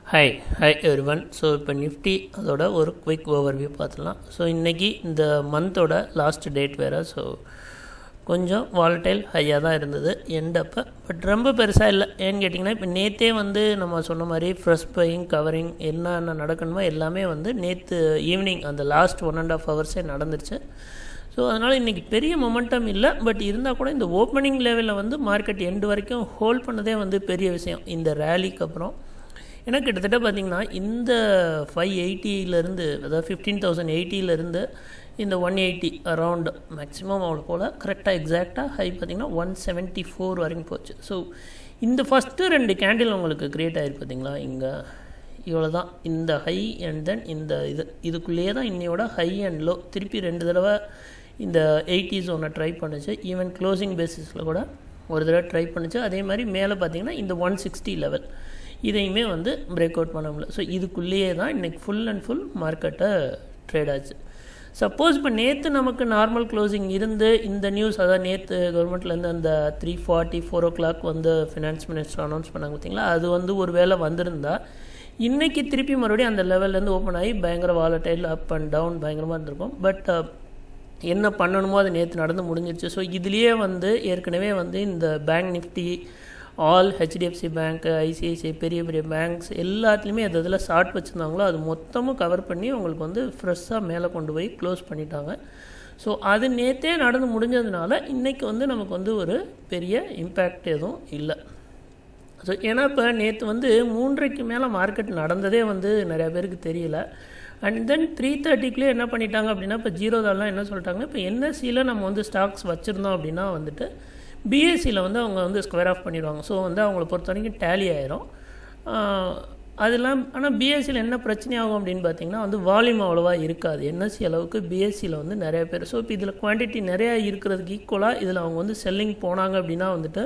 hi hi everyone so இப்போ Nifty அதோட ஒரு குவிக் ஓவர்வியூ பார்த்துலாம் ஸோ இன்றைக்கி இந்த மந்தோட லாஸ்ட் டேட் வேறு ஸோ கொஞ்சம் வாலடைல் ஹையாக தான் இருந்தது எண்ட் அப்போ பட் ரொம்ப பெருசாக இல்லை ஏன்னு கேட்டிங்கன்னா இப்போ நேற்றே வந்து நம்ம சொன்ன மாதிரி ஃப்ரெஷ் பையிங் கவரிங் என்னென்ன நடக்கணுமோ எல்லாமே வந்து நேற்று ஈவினிங் அந்த லாஸ்ட் ஒன் அண்ட் ஆஃப் ஹவர்ஸே நடந்துருச்சு ஸோ அதனால் இன்றைக்கி பெரிய மொமெண்டம் இல்லை பட் இருந்தால் கூட இந்த ஓப்பனிங் லெவலில் வந்து மார்க்கெட் எண்டு வரைக்கும் ஹோல்ட் பண்ணதே வந்து பெரிய விஷயம் இந்த ரேலிக்கு அப்புறம் ஏன்னா கிட்டத்தட்ட பார்த்திங்கன்னா இந்த ஃபைவ் எயிட்டியிலேருந்து அதாவது ஃபிஃப்டீன் தௌசண்ட் எயிட்டியிலேருந்து இந்த ஒன் எயிட்டி அரவுண்டு மேக்ஸிமம் அவ்வளோ போல் கரெக்டாக எக்ஸாக்டாக ஹை பார்த்திங்கன்னா ஒன் செவன்ட்டி ஃபோர் வரைக்கும் போச்சு ஸோ இந்த ஃபஸ்ட்டு ரெண்டு கேண்டில் உங்களுக்கு க்ரியேட் ஆகிருக்கு பார்த்தீங்களா இங்கே இவ்வளோ தான் இந்த ஹை அண்ட் தென் இந்த இது இதுக்குள்ளேயே தான் இன்னையோட ஹை அண்ட் லோ திருப்பி ரெண்டு தடவை இந்த எயிட்டி ஜோனை ட்ரை பண்ணுச்சு ஈவன் க்ளோசிங் பேசிஸில் கூட ஒரு தடவை ட்ரை பண்ணுச்சு அதே மாதிரி மேலே பார்த்தீங்கன்னா இந்த ஒன் சிக்ஸ்டி லெவல் இதையுமே வந்து பிரேக் அவுட் பண்ண முடியல ஸோ இதுக்குள்ளேயே தான் இன்றைக்கி ஃபுல் அண்ட் ஃபுல் மார்க்கெட்டை ட்ரேட் ஆச்சு சப்போஸ் இப்போ நேற்று நமக்கு நார்மல் க்ளோசிங் இருந்து இந்த நியூஸ் அதாவது நேற்று கவர்மெண்ட்லேருந்து அந்த three forty four o'clock வந்து ஃபினான்ஸ் மினிஸ்டர் அனௌன்ஸ் பண்ணாங்க பார்த்தீங்களா அது வந்து ஒரு வேளை வந்திருந்தா இன்றைக்கி திருப்பி மறுபடியும் அந்த லெவல்லேருந்து ஓப்பன் ஆகி பயங்கர வாலட்டைல் அப் அண்ட் டவுன் பயங்கரமாக இருந்திருக்கும் பட் என்ன பண்ணணுமோ அது நேற்று நடந்து முடிஞ்சிருச்சு ஸோ இதுலேயே வந்து ஏற்கனவே வந்து இந்த bank Nifty all HDFC bank ICICI பெரிய பெரிய பேங்க்ஸ் எல்லாத்துலேயுமே அது இதில் ஷார்ட் வச்சுருந்தாங்களோ அது மொத்தமும் கவர் பண்ணி அவங்களுக்கு வந்து ஃப்ரெஷ்ஷாக மேலே கொண்டு போய் க்ளோஸ் பண்ணிட்டாங்க ஸோ அது நேற்றே நடந்து முடிஞ்சதுனால இன்றைக்கி வந்து நமக்கு வந்து ஒரு பெரிய இம்பேக்ட் எதுவும் இல்லை ஸோ ஏன்னா இப்போ நேற்று வந்து மூன்றைக்கு மேலே மார்க்கெட் நடந்ததே வந்து நிறையா பேருக்கு தெரியல அண்ட் தென் த்ரீ தேர்ட்டிக்குள்ளே என்ன பண்ணிட்டாங்க அப்படின்னா இப்போ ஜீரோ தால்லாம் என்ன சொல்லிட்டாங்க இப்போ என்எஸ்சியில் நம்ம வந்து ஸ்டாக்ஸ் வச்சுருந்தோம் அப்படின்னா வந்துட்டு பிஎஸ்சியில் வந்து அவங்க வந்து ஸ்கொயர் ஆஃப் பண்ணிடுவாங்க ஸோ வந்து அவங்கள பொறுத்த வரைக்கும் டேலி ஆயிரும் அதெல்லாம் ஆனால் பிஎஸ்சியில் என்ன பிரச்சனை ஆகும் அப்படின்னு பார்த்தீங்கன்னா வந்து வால்யூம் அவ்வளோவா இருக்காது என்எஸ்சி அளவுக்கு பிஎஸ்சியில் வந்து நிறைய பேர் ஸோ இப்போ இதில் குவான்டிட்டி நிறையா இருக்கிறதுக்கு ஈக்குவலாக இதில் அவங்க வந்து செல்லிங் போனாங்க அப்படின்னா வந்துட்டு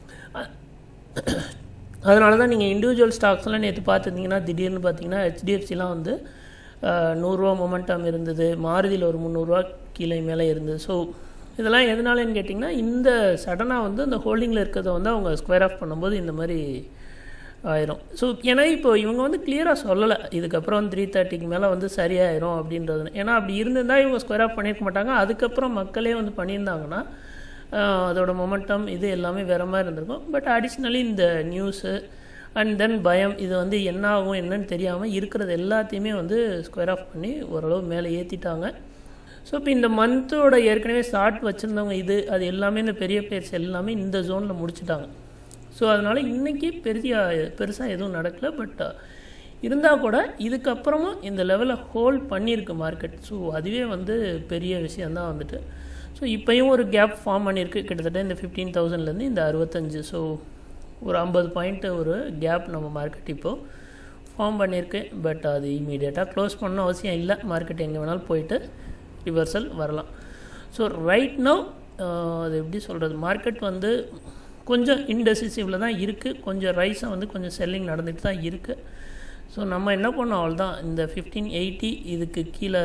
அதனால தான் நீங்கள் இண்டிவிஜுவல் ஸ்டாக்ஸ்லாம் நேற்று பார்த்துருந்தீங்கன்னா திடீர்னு பார்த்தீங்கன்னா ஹெச்டிஎஃப்சிலாம் வந்து நூறுரூவா மொமெண்டம் இருந்தது மாருதியில் ஒரு முந்நூறுரூவா கீழே மேலே இருந்தது ஸோ இதெல்லாம் எதனாலன்னு கேட்டிங்கன்னா இந்த சடனாக வந்து அந்த ஹோல்டிங்கில் இருக்கிறத வந்து அவங்க ஸ்கொயர் ஆஃப் பண்ணும்போது இந்த மாதிரி ஆயிரும் ஸோ ஏன்னா இப்போ இவங்க வந்து கிளியராக சொல்லலை இதுக்கப்புறம் த்ரீ தேர்ட்டிக்கு மேலே வந்து சரியாயிரும் அப்படின்றது ஏன்னா அப்படி இருந்திருந்தால் இவங்க ஸ்கொயர் ஆஃப் பண்ணியிருக்க மாட்டாங்க அதுக்கப்புறம் மக்களே வந்து பண்ணியிருந்தாங்கன்னா அதோட மொமெண்டம் இது எல்லாமே வேறு மாதிரி இருந்திருக்கும் பட் அடிஷ்னலி இந்த நியூஸு அண்ட் தென் பயம் இது வந்து என்ன ஆகும் என்னன்னு தெரியாமல் இருக்கிறது எல்லாத்தையுமே வந்து ஸ்கொயர் ஆஃப் பண்ணி ஓரளவு மேலே ஏற்றிட்டாங்க ஸோ இப்போ இந்த மந்தோட ஏற்கனவே ஸ்டார்ட் வச்சுருந்தவங்க இது அது எல்லாமே இந்த பெரிய பிளேயர்ஸ் எல்லாமே இந்த ஜோனில் முடிச்சுட்டாங்க ஸோ அதனால் இன்றைக்கி பெரிய பெருசாக எதுவும் நடக்கலை பட் இருந்தால் கூட இதுக்கப்புறமும் இந்த லெவலில் ஹோல்ட் பண்ணியிருக்கு மார்க்கெட் ஸோ அதுவே வந்து பெரிய விஷயந்தான் வந்துட்டு ஸோ இப்போயும் ஒரு கேப் ஃபார்ம் பண்ணியிருக்கு கிட்டத்தட்ட இந்த ஃபிஃப்டீன் தௌசண்ட்லேருந்து இந்த அறுபத்தஞ்சு ஸோ ஒரு ஐம்பது பாயிண்ட்டு ஒரு கேப் நம்ம மார்க்கெட் இப்போது ஃபார்ம் பண்ணியிருக்கு பட் அது இமீடியட்டாக க்ளோஸ் பண்ண அவசியம் இல்லை மார்க்கெட் எங்கே வேணாலும் போயிட்டு ரிவர்சல் வரலாம் ஸோ ரைட் நோ அது எப்படி சொல்கிறது மார்க்கெட் வந்து கொஞ்சம் இன்டெசிசிவில் தான் இருக்குது கொஞ்சம் ரைஸாக வந்து கொஞ்சம் செல்லிங் நடந்துட்டு தான் இருக்குது ஸோ நம்ம என்ன பண்ணோம் அவள் தான் இந்த ஃபிஃப்டீன் எயிட்டி இதுக்கு கீழே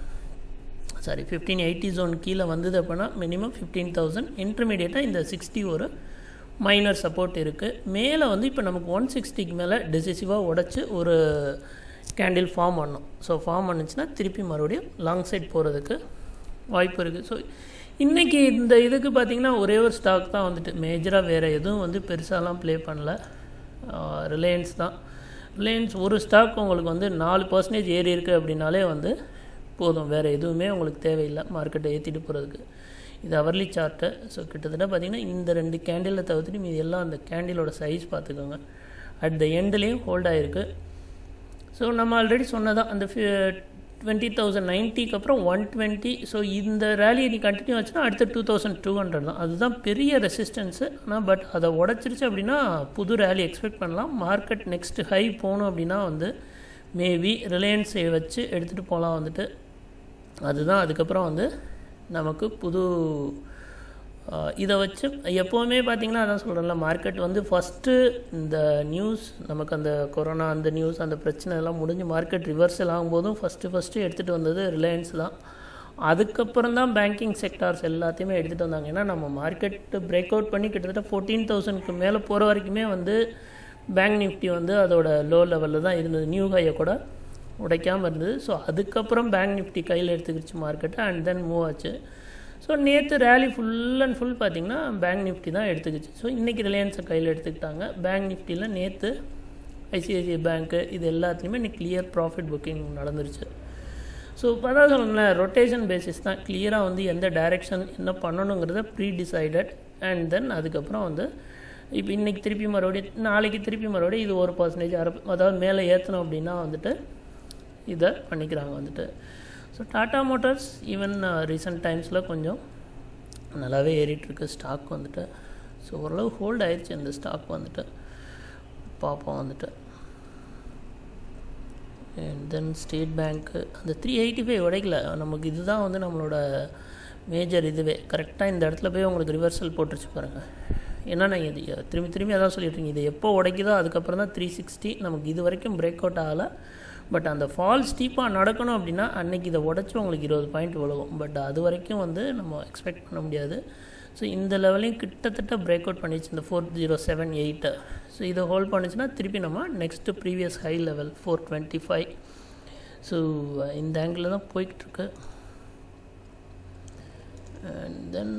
சாரி ஃபிஃப்டீன் எயிட்டி ஜோன் கீழே வந்தது அப்படின்னா மினிமம் ஃபிஃப்டீன் தௌசண்ட் இன்டர்மீடியட்டாக இந்த சிக்ஸ்டி ஒரு மைனர் சப்போர்ட் இருக்குது மேலே வந்து இப்போ நமக்கு ஒன் சிக்ஸ்டிக்கு மேலே டெசிசிவாக உடச்சி ஒரு கேண்டில் ஃபார்ம் பண்ணும் ஸோ ஃபார்ம் பண்ணுச்சுன்னா திருப்பி மறுபடியும் லாங் சைட் போகிறதுக்கு வாய்ப்பு இருக்குது ஸோ இன்றைக்கி இந்த இதுக்கு பார்த்திங்கன்னா ஒரே ஒரு ஸ்டாக் தான் வந்துட்டு மேஜராக வேறு எதுவும் வந்து பெருசாலாம் ப்ளே பண்ணல ரிலையன்ஸ் தான் ரிலையன்ஸ் ஒரு ஸ்டாக் உங்களுக்கு வந்து நாலு பர்சன்டேஜ் ஏறி இருக்குது அப்படின்னாலே வந்து போதும் வேறு எதுவுமே உங்களுக்கு தேவையில்லை மார்க்கெட்டை ஏற்றிட்டு போகிறதுக்கு இது அவர்லி சார்ட்டு ஸோ கிட்டத்தட்ட பார்த்திங்கன்னா இந்த ரெண்டு கேண்டிலை தவிர்த்துட்டு மீது எல்லாம் அந்த கேண்டிலோட சைஸ் பார்த்துக்கோங்க அட் த எண்ட்லேயும் ஹோல்ட் ஆகிருக்கு ஸோ நம்ம ஆல்ரெடி சொன்னதான் அந்த டுவெண்ட்டி தௌசண்ட் நைன்ட்டிக்கு அப்புறம் ஒன் டுவெண்ட்டி ஸோ இந்த ரேலியை நீ கண்டினியூ ஆச்சுன்னா அடுத்த டூ தௌசண்ட் டூ ஹண்ட்ரட் தான் அதுதான் பெரிய ரெசிஸ்டன்ஸு ஆனால் பட் அதை உடச்சிருச்சு அப்படின்னா புது ரேலி எக்ஸ்பெக்ட் பண்ணலாம் மார்க்கெட் நெக்ஸ்ட் ஹை போகணும் அப்படின்னா வந்து மேபி ரிலையன்ஸை வச்சு எடுத்துகிட்டு போகலாம் வந்துட்டு அதுதான் அதுக்கப்புறம் வந்து நமக்கு புது இதை வச்சு எப்போவுமே பார்த்திங்கன்னா அதான் சொல்கிறேன்ல மார்க்கெட் வந்து ஃபஸ்ட்டு இந்த நியூஸ் நமக்கு அந்த கொரோனா அந்த நியூஸ் அந்த பிரச்சனை எல்லாம் முடிஞ்சு மார்க்கெட் ரிவர்சல் ஆகும்போதும் ஃபஸ்ட்டு ஃபஸ்ட்டு எடுத்துகிட்டு வந்தது ரிலையன்ஸ் தான் அதுக்கப்புறம் தான் பேங்கிங் செக்டார்ஸ் எல்லாத்தையுமே எடுத்துகிட்டு வந்தாங்க ஏன்னா நம்ம மார்க்கெட்டு பிரேக் அவுட் பண்ணி கிட்டத்தட்ட ஃபோர்டீன் தௌசண்ட்க்கு மேலே போகிற வரைக்குமே வந்து பேங்க் நிஃப்டி வந்து அதோட லோ லெவலில் தான் இருந்தது நியூ ஹையை கூட உடைக்காமல் இருந்தது ஸோ அதுக்கப்புறம் பேங்க் நிஃப்டி கையில் எடுத்துக்கிச்சு மார்க்கெட்டு அண்ட் தென் மூவ் ஆச்சு ஸோ நேற்று ரேலி ஃபுல் அண்ட் ஃபுல் பார்த்திங்கன்னா பேங்க் நிஃப்டி தான் எடுத்துக்கிச்சு ஸோ இன்றைக்கி ரிலையன்ஸை கையில் எடுத்துக்கிட்டாங்க பேங்க் நிஃப்டியில் நேற்று ஐசிஐசிஐ பேங்க்கு இது எல்லாத்துலேயுமே இன்னைக்கு கிளியர் ப்ராஃபிட் புக்கிங் நடந்துருச்சு ஸோ அதான் சொல்லணும்ல ரொட்டேஷன் பேசிஸ் தான் கிளியராக வந்து எந்த டைரெக்ஷன் என்ன பண்ணணுங்கிறத ப்ரீ டிசைடட் அண்ட் தென் அதுக்கப்புறம் வந்து இப்போ இன்றைக்கி திருப்பி மறுபடியும் நாளைக்கு திருப்பி மறுபடியும் இது ஒரு பர்சன்டேஜ் அரை அதாவது மேலே ஏற்றணும் அப்படின்னா வந்துட்டு இதை பண்ணிக்கிறாங்க வந்துட்டு so Tata Motors even recent டைம்ஸில் கொஞ்சம் நல்லாவே ஏறிட்டுருக்கு ஸ்டாக் வந்துட்டு ஸோ ஓரளவு ஹோல்ட் ஆயிடுச்சு இந்த ஸ்டாக் வந்துட்டு பார்ப்போம் வந்துட்டு அண்ட் தென் ஸ்டேட் பேங்க்கு அந்த த்ரீ எயிட்டி ஃபைவ் உடைக்கல நமக்கு இதுதான் வந்து நம்மளோட மேஜர் இதுவே கரெக்டாக இந்த இடத்துல போய் உங்களுக்கு ரிவர்சல் போட்டுருச்சு பாருங்கள் ஏன்னா நான் இது திரும்பி திரும்பி அதான் சொல்லிட்டுருங்க இது எப்போ உடைக்குதோ அதுக்கப்புறம் தான் த்ரீ சிக்ஸ்டி நமக்கு இது வரைக்கும் பிரேக் அவுட் ஆகலை பட் அந்த ஃபால் ஸ்டீப்பாக நடக்கணும் அப்படின்னா அன்றைக்கி இதை உடச்சி உங்களுக்கு இருபது பாயிண்ட் விழுகும் பட் அது வரைக்கும் வந்து நம்ம எக்ஸ்பெக்ட் பண்ண முடியாது ஸோ இந்த லெவலையும் கிட்டத்தட்ட பிரேக் அவுட் பண்ணிச்சு இந்த four zero seven eight so இதை ஹோல்ட் பண்ணிச்சுன்னா திருப்பி நம்ம next previous high level four twenty five so இந்த ஆங்கிளில் தான் போய்கிட்டுருக்கு அண்ட் தென்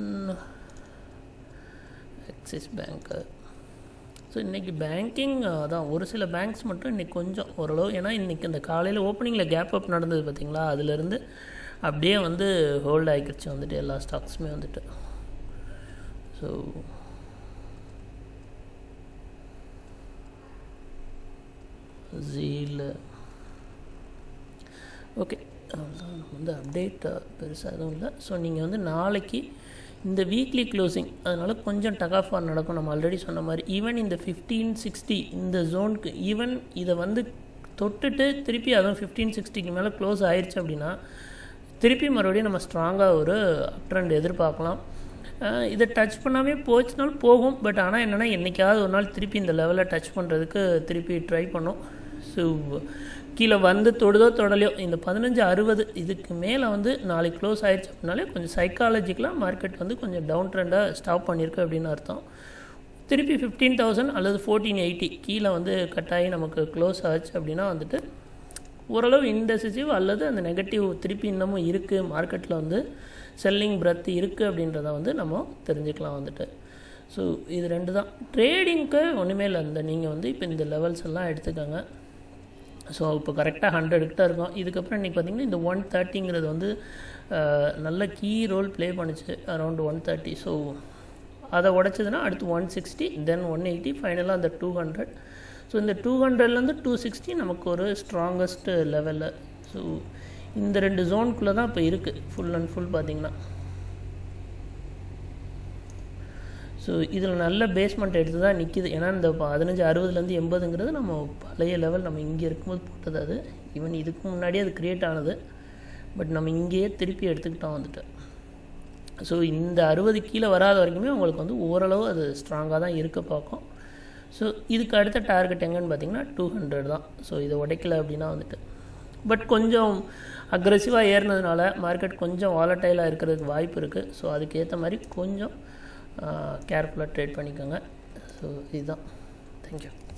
ஆக்சிஸ் பேங்க்கு ஸோ இன்றைக்கி பேங்கிங் அதான் ஒரு சில பேங்க்ஸ் மட்டும் இன்றைக்கி கொஞ்சம் ஓரளவு ஏன்னா இன்றைக்கி இந்த காலையில் ஓப்பனிங்கில் கேப் அப் நடந்தது பார்த்திங்களா அதுலேருந்து அப்படியே வந்து ஹோல்ட் ஆகிக்கிடுச்சு வந்துட்டு எல்லா ஸ்டாக்ஸுமே வந்துட்டு ஸோ ஜீல் ஓகே அதான் வந்து அப்டேட் பெருசாக எதுவும் இல்லை ஸோ நீங்கள் வந்து நாளைக்கு இந்த வீக்லி க்ளோசிங் அதனால் கொஞ்சம் டக் ஆஃப் நடக்கும் நம்ம ஆல்ரெடி சொன்ன மாதிரி ஈவன் இந்த ஃபிஃப்டீன் சிக்ஸ்டி இந்த ஜோனுக்கு ஈவன் இதை வந்து தொட்டுட்டு திருப்பி அதுவும் ஃபிஃப்டீன் சிக்ஸ்டிக்கு மேலே க்ளோஸ் ஆயிடுச்சு அப்படின்னா திருப்பி மறுபடியும் நம்ம ஸ்ட்ராங்காக ஒரு அப் ட்ரெண்ட் எதிர்பார்க்கலாம் இதை டச் பண்ணாமே போச்சுனாலும் போகும் பட் ஆனால் என்னென்னா என்றைக்காவது ஒரு நாள் திருப்பி இந்த லெவலில் டச் பண்ணுறதுக்கு திருப்பி ட்ரை பண்ணும் ஸோ கீழே வந்து தொடுதோ தொடலையோ இந்த பதினஞ்சு அறுபது இதுக்கு மேலே வந்து நாளைக்கு க்ளோஸ் ஆயிடுச்சு அப்படின்னாலே கொஞ்சம் சைக்காலஜிக்கலாக மார்க்கெட் வந்து கொஞ்சம் டவுன் ட்ரெண்டாக ஸ்டாப் பண்ணியிருக்கு அப்படின்னு அர்த்தம் திருப்பி ஃபிஃப்டீன் தௌசண்ட் அல்லது ஃபோர்டீன் எயிட்டி கீழே வந்து கட்டாயி நமக்கு க்ளோஸ் ஆச்சு அப்படின்னா வந்துட்டு ஓரளவு இன்டெசிசிவ் அல்லது அந்த நெகட்டிவ் திருப்பி இன்னமும் இருக்குது மார்க்கெட்டில் வந்து செல்லிங் பிரத் இருக்குது அப்படின்றத வந்து நம்ம தெரிஞ்சுக்கலாம் வந்துட்டு ஸோ இது ரெண்டு தான் ட்ரேடிங்க்கு ஒன்றுமே இல்லை இந்த நீங்கள் வந்து இப்போ இந்த லெவல்ஸ் எல்லாம் எடுத்துக்கோங்க ஸோ இப்போ கரெக்டாக ஹண்ட்ரடுக்கிட்ட இருக்கும் இதுக்கப்புறம் இன்றைக்கி பார்த்திங்கன்னா இந்த ஒன் தேர்ட்டிங்கிறது வந்து நல்ல கீ ரோல் ப்ளே பண்ணிச்சு அரௌண்ட் ஒன் தேர்ட்டி ஸோ அதை உடச்சதுன்னா அடுத்து one sixty then one eighty ஃபைனலாக அந்த டூ ஹண்ட்ரட் ஸோ இந்த டூ ஹண்ட்ரட்லேருந்து டூ சிக்ஸ்டி நமக்கு ஒரு ஸ்ட்ராங்கஸ்ட் லெவலில் ஸோ இந்த ரெண்டு ஜோனுக்குள்ளே தான் இப்போ இருக்குது ஃபுல் அண்ட் ஃபுல் பார்த்திங்கன்னா ஸோ இதில் நல்ல பேஸ்மெண்ட் எடுத்து தான் நிற்கிது ஏன்னா இந்த பதினஞ்சு அறுபதுலேருந்து எண்பதுங்கிறது நம்ம பழைய லெவல் நம்ம இங்கே இருக்கும்போது போட்டது அது ஈவன் இதுக்கு முன்னாடியே அது க்ரியேட் ஆனது பட் நம்ம இங்கேயே திருப்பி எடுத்துக்கிட்டோம் வந்துட்டு ஸோ இந்த அறுபது கீழே வராத வரைக்குமே உங்களுக்கு வந்து ஓரளவு அது ஸ்ட்ராங்காக தான் இருக்க பார்க்கும் ஸோ இதுக்கு அடுத்த டார்கெட் எங்கன்னு பார்த்தீங்கன்னா டூ ஹண்ட்ரட் தான் ஸோ இதை உடைக்கல அப்படின்னா வந்துட்டு பட் கொஞ்சம் அக்ரெசிவாக ஏறினதுனால மார்க்கெட் கொஞ்சம் வாலட்டைலாக இருக்கிறதுக்கு வாய்ப்பு இருக்குது ஸோ அதுக்கேற்ற மாதிரி கொஞ்சம் கேர்ஃபுல்லாக ட்ரேட் பண்ணிக்கோங்க ஸோ இதுதான் தேங்க்யூ